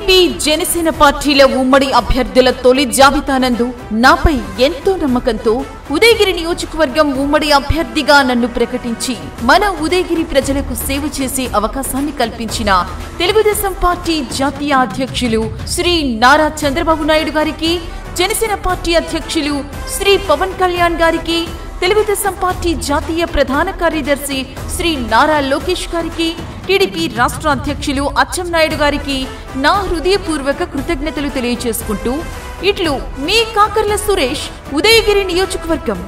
TDP Janasena పార్టీల ఉమ్మడి అభ్యర్థుల తొలి జాబితానందు నాపై ఎంతో నమ్మకంతో ఉదయగిరి నియోజకవర్గం ఉమ్మడి అభ్యర్థిగా నన్ను ప్రకటించి మన ఉదయగిరి ప్రజలకు సేవ చేసే అవకాశాన్ని కల్పించిన తెలుగుదేశం పార్టీ జాతీయ అధ్యక్షులు శ్రీ నారా చంద్రబాబు నాయుడు గారికి జనసేన పార్టీ అధ్యక్షులు శ్రీ పవన్ కళ్యాణ్ గారికి తెలుగుదేశం పార్టీ జాతీయ ప్రధాన కార్యదర్శి శ్రీ నారా లోకేష్ గారికి టీడీపీ రాష్ట్ర అధ్యక్షులు అచ్చెన్నాయుడు గారికి నా హృదయపూర్వక కృతజ్ఞతలు తెలియజేసుకుంటూ ఇట్లు మీ కాకర్ల సురేష్ ఉదయగిరి నియోజకవర్గం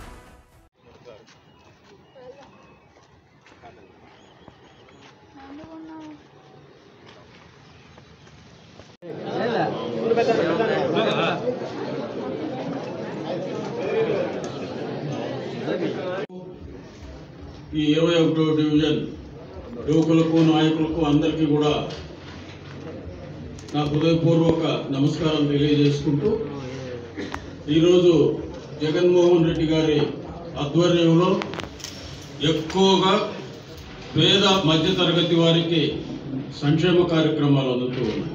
ఈ ఇరవై ఒకటో డివిజన్ యువకులకు నాయకులకు అందరికీ కూడా నా హృదయపూర్వక నమస్కారం తెలియజేసుకుంటూ ఈరోజు జగన్మోహన్ రెడ్డి గారి ఆధ్వర్యంలో ఎక్కువగా పేద మధ్యతరగతి వారికి సంక్షేమ కార్యక్రమాలు అందుతూ ఉన్నాయి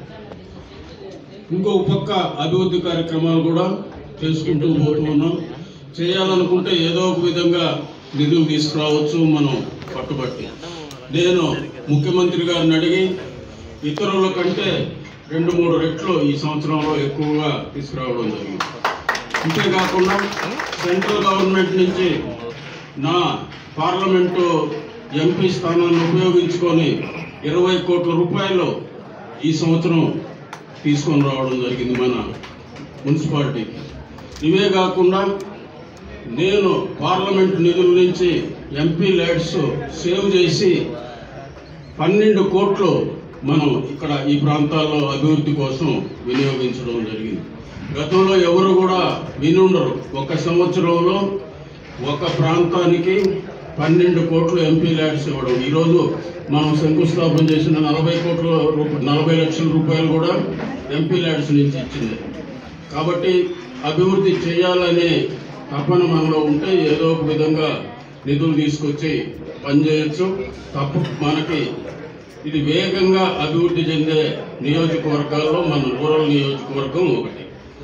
ఇంకో పక్క అభివృద్ధి కార్యక్రమాలు కూడా చేసుకుంటూ పోతూ ఉన్నాం చేయాలనుకుంటే ఏదో ఒక విధంగా నిధులు తీసుకురావచ్చు మనం పట్టుబట్టి నేను ముఖ్యమంత్రి గారిని అడిగి ఇతరుల కంటే రెండు మూడు రెట్లు ఈ సంవత్సరంలో ఎక్కువగా తీసుకురావడం జరిగింది అంతేకాకుండా సెంట్రల్ గవర్నమెంట్ నుంచి నా పార్లమెంటు ఎంపీ స్థానాన్ని ఉపయోగించుకొని ఇరవై కోట్ల రూపాయలు ఈ సంవత్సరం తీసుకొని రావడం జరిగింది మన మున్సిపాలిటీకి ఇవే కాకుండా నేను పార్లమెంట్ నిధుల నుంచి ఎంపీ ల్యాడ్స్ సేవ్ చేసి పన్నెండు కోట్లు మనం ఇక్కడ ఈ ప్రాంతాల్లో అభివృద్ధి కోసం వినియోగించడం జరిగింది గతంలో ఎవరు కూడా వినుండరు ఒక సంవత్సరంలో ఒక ప్రాంతానికి పన్నెండు కోట్లు ఎంపీ ల్యాడ్స్ ఇవ్వడం ఈరోజు మనం శంకుస్థాపన చేసిన నలభై కోట్ల రూప నలభై లక్షల రూపాయలు కూడా ఎంపీ ల్యాడ్స్ నుంచి ఇచ్చింది కాబట్టి అభివృద్ధి చేయాలనే తపన మనలో ఉంటే ఏదో ఒక విధంగా నిధులు తీసుకొచ్చి పనిచేయచ్చు తప్పు మనకి ఇది వేగంగా అభివృద్ధి చెందే నియోజకవర్గాల్లో మన రూరల్ నియోజకవర్గం ఒకటి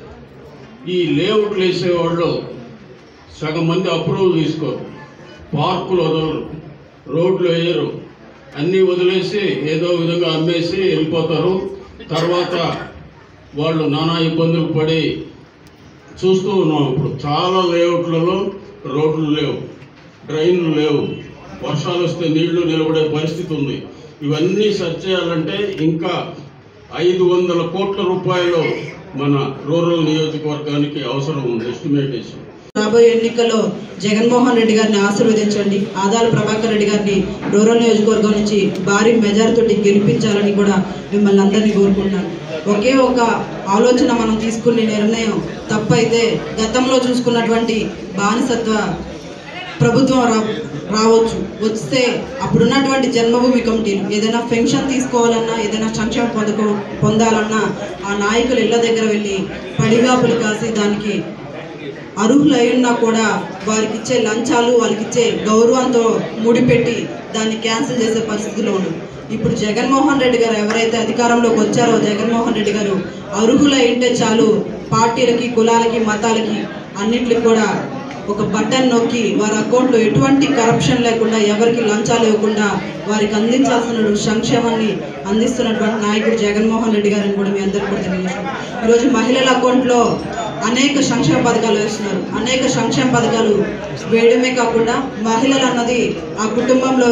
ఈ లేఅవుట్లు వేసేవాళ్ళు సగం మంది అప్రూవల్ తీసుకోరు పార్కులు వదలరు రోడ్లు వేయరు అన్నీ వదిలేసి ఏదో విధంగా అమ్మేసి వెళ్ళిపోతారు తర్వాత వాళ్ళు నానా ఇబ్బందులు పడి చూస్తూ ఉన్నాం ఇప్పుడు చాలా లేఅవుట్లలో రోడ్లు లేవు డ్రైన్లు లేవు వర్షాలు వస్తే నీళ్లు నిలబడే పరిస్థితి ఉంది ఇవన్నీ సరి చేయాలంటే ఇంకా ఐదు వందల కోట్ల రూపాయలు మన రూరల్ నియోజకవర్గానికి అవసరం ఉంది ఎస్టిమేటేషన్ రాబోయే ఎన్నికల్లో జగన్మోహన్ రెడ్డి గారిని ఆశీర్వదించండి ఆదాల ప్రభాకర్ రెడ్డి గారిని రూరల్ నియోజకవర్గం నుంచి భారీ మెజారిటీతో గెలిపించాలని కూడా మిమ్మల్ని అందరినీ కోరుకుంటున్నాను ఒకే ఒక ఆలోచన మనం తీసుకునే నిర్ణయం తప్పైతే గతంలో చూసుకున్నటువంటి బానిసత్వ ప్రభుత్వం రా రావచ్చు వస్తే అప్పుడున్నటువంటి జన్మభూమి కమిటీలు ఏదైనా పెన్షన్ తీసుకోవాలన్నా ఏదైనా సంక్షేమ పథకం పొందాలన్నా ఆ నాయకులు ఇళ్ళ దగ్గర వెళ్ళి పడిగాపులు కాసి దానికి అర్హులై ఉన్నా కూడా వారికి ఇచ్చే లంచాలు వాళ్ళకి ఇచ్చే గౌరవంతో ముడిపెట్టి దాన్ని క్యాన్సిల్ చేసే పరిస్థితిలో ఉంది ఇప్పుడు జగన్మోహన్ రెడ్డి గారు ఎవరైతే అధికారంలోకి వచ్చారో జగన్మోహన్ రెడ్డి గారు అర్హులై ఉంటే చాలు పార్టీలకి కులాలకి మతాలకి అన్నిటికి కూడా ఒక బటన్ నొక్కి వారి అకౌంట్లో ఎటువంటి కరప్షన్ లేకుండా ఎవరికి లంచాలు ఇవ్వకుండా వారికి అందించాల్సిన సంక్షేమాన్ని అందిస్తున్నటువంటి నాయకుడు జగన్మోహన్ రెడ్డి గారిని కూడా మీ అందరికీ కూడా తెలియజేస్తున్నాం ఈరోజు మహిళల అకౌంట్లో అనేక సంక్షేమ పథకాలు వేస్తున్నారు అనేక సంక్షేమ పథకాలు వేయడమే కాకుండా మహిళలు అన్నది ఆ కుటుంబంలో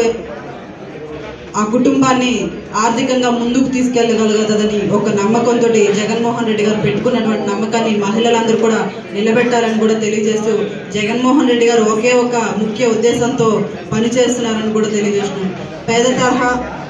ఆ కుటుంబాన్ని ఆర్థికంగా ముందుకు తీసుకెళ్ళగలుగుతుందని ఒక నమ్మకంతో జగన్మోహన్ రెడ్డి గారు పెట్టుకున్నటువంటి నమ్మకాన్ని మహిళలందరూ కూడా నిలబెట్టాలని కూడా తెలియజేస్తూ జగన్మోహన్ రెడ్డి గారు ఒకే ఒక ముఖ్య ఉద్దేశంతో పనిచేస్తున్నారని కూడా తెలియజేస్తున్నాం పేద తరహా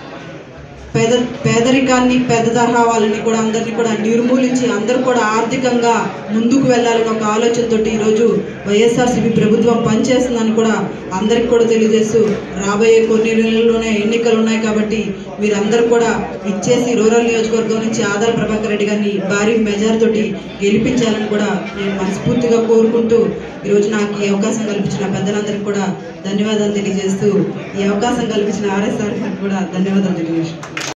పేద పేదరికాన్ని పెద్ద తరహా వాళ్ళని కూడా అందరినీ కూడా నిర్మూలించి అందరూ కూడా ఆర్థికంగా ముందుకు వెళ్ళాలని ఒక ఆలోచనతో ఈరోజు వైఎస్ఆర్సీపీ ప్రభుత్వం పనిచేస్తుందని కూడా అందరికి కూడా తెలియజేస్తూ రాబోయే కొన్ని నెలల్లోనే ఎన్నికలు ఉన్నాయి కాబట్టి మీరందరూ కూడా ఇచ్చేసి రూరల్ నియోజకవర్గం నుంచి ఆదాల ప్రభాకర్ రెడ్డి గారిని భారీ మెజార్ తోటి గెలిపించాలని కూడా నేను మనస్ఫూర్తిగా కోరుకుంటూ ఈరోజు నాకు ఈ అవకాశం కల్పించిన పెద్దలందరికీ కూడా ధన్యవాదాలు తెలియజేస్తూ ఈ అవకాశం కల్పించిన ఆర్ఎస్ఆర్ గారికి కూడా ధన్యవాదాలు తెలియజేస్తున్నాను